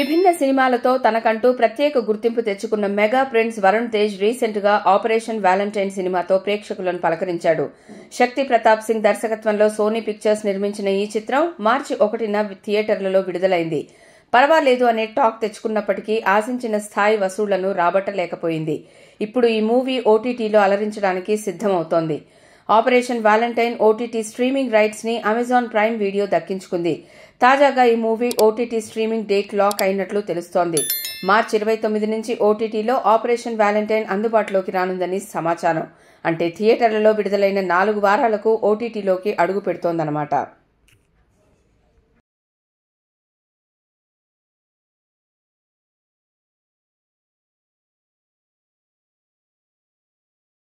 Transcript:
విభిన్న సినిమాలతో తనకంటూ ప్రత్యేక గుర్తింపు తెచ్చుకున్న mega prince Varun Tej recent గా ఆపరేషన్ వ్యాలంటైన్ సినిమాతో ప్రేక్షకులను పలకరించాడు శక్తి ప్రతాప్ సింగ్ దర్శకత్వంలో సోనీ పిక్చర్స్ నిర్మించిన ఈ చిత్రం మార్చి ఒకటిన థియేటర్లలో విడుదలైంది పర్వాలేదు అనే టాక్ తెచ్చుకున్నప్పటికీ ఆశించిన స్థాయి వసూళ్లను రాబట్టలేకపోయింది ఇప్పుడు ఈ మూవీ ఓటీటీలో అలరించడానికి సిద్దమవుతోంది Operation Valentine OTT streaming rights ని అమెజాన్ ప్రైమ్ వీడియో దక్కించుకుంది తాజాగా ఈ movie OTT streaming date lock అయినట్లు తెలుస్తోంది మార్చి ఇరవై తొమ్మిది నుంచి ఓటీటీలో ఆపరేషన్ వ్యాలంటైన్ అందుబాటులోకి రానుందని సమాచారం అంటే థియేటర్లలో విడుదలైన నాలుగు వారాలకు ఓటీటీలోకి అడుగు పెడుతోందన్నమాట